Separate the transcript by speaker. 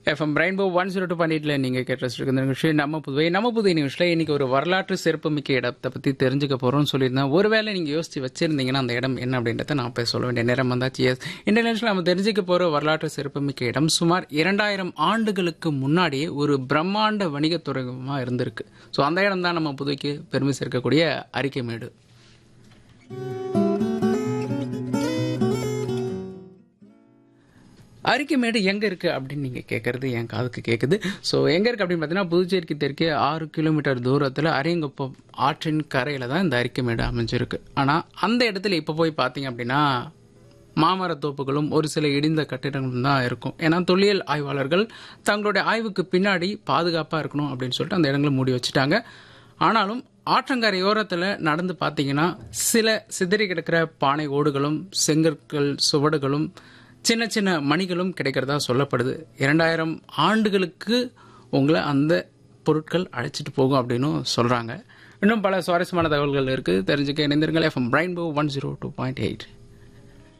Speaker 1: FM rainbow one zero two பண்ணிட்டுல நீங்கள் கேட்டு இந்த நிகழ்ச்சி நம்ம புதுவை நம்ம புதுவை நிகழ்ச்சியில் இன்னைக்கு ஒரு வரலாற்று சிறப்புமிக்க இடத்தை பற்றி தெரிஞ்சுக்க போகிறோம்னு சொல்லியிருந்தேன் ஒருவேளை நீங்கள் யோசிச்சு வச்சிருந்தீங்கன்னா அந்த இடம் என்ன அப்படின்றத நான் போய் சொல்ல வேண்டிய நேரம் வந்தாச்சு எஸ் இந்த நிகழ்ச்சியில் நம்ம தெரிஞ்சுக்க போகிற வரலாற்று சிறப்புமிக்க இடம் சுமார் இரண்டாயிரம் ஆண்டுகளுக்கு முன்னாடியே ஒரு பிரம்மாண்ட வணிக துறைமுகமாக இருந்திருக்கு ஸோ அந்த இடம் தான் நம்ம புதுவைக்கு பெருமை சேர்க்கக்கூடிய அரிக்கைமேடு அரிக்கைமேடு எங்கே இருக்குது அப்படின்னு நீங்கள் கேட்குறது என் காதுக்கு கேட்குது ஸோ எங்கே இருக்குது அப்படின்னு பார்த்தீங்கன்னா புதுச்சேரிக்கு தெற்கே ஆறு கிலோமீட்டர் தூரத்தில் அரியங்குப்பம் ஆற்றின் கரையில் தான் இந்த அரிக்கைமேடு அமைஞ்சிருக்கு ஆனால் அந்த இடத்துல இப்போ போய் பார்த்தீங்க அப்படின்னா மாமரத்தோப்புகளும் ஒரு சில இடிந்த கட்டிடங்களும் தான் இருக்கும் ஏன்னா தொல்லியல் ஆய்வாளர்கள் தங்களுடைய ஆய்வுக்கு பின்னாடி பாதுகாப்பாக இருக்கணும் அப்படின்னு சொல்லிட்டு அந்த இடங்களை மூடி வச்சுட்டாங்க ஆனாலும் ஆற்றங்கரையோரத்தில் நடந்து பார்த்தீங்கன்னா சில சிதறி கிடக்கிற பானை ஓடுகளும் செங்கற்கள் சுவடுகளும் சின்ன சின்ன மணிகளும் கிடைக்கிறதா சொல்லப்படுது இரண்டாயிரம் ஆண்டுகளுக்கு உங்களை அந்த பொருட்கள் அழைச்சிட்டு போகும் அப்படின்னு சொல்கிறாங்க இன்னும் பல சுவாரஸ்யமான தகவல்கள் இருக்குது தெரிஞ்சுக்க இணைந்திருங்கள் F M rainbow one zero two point eight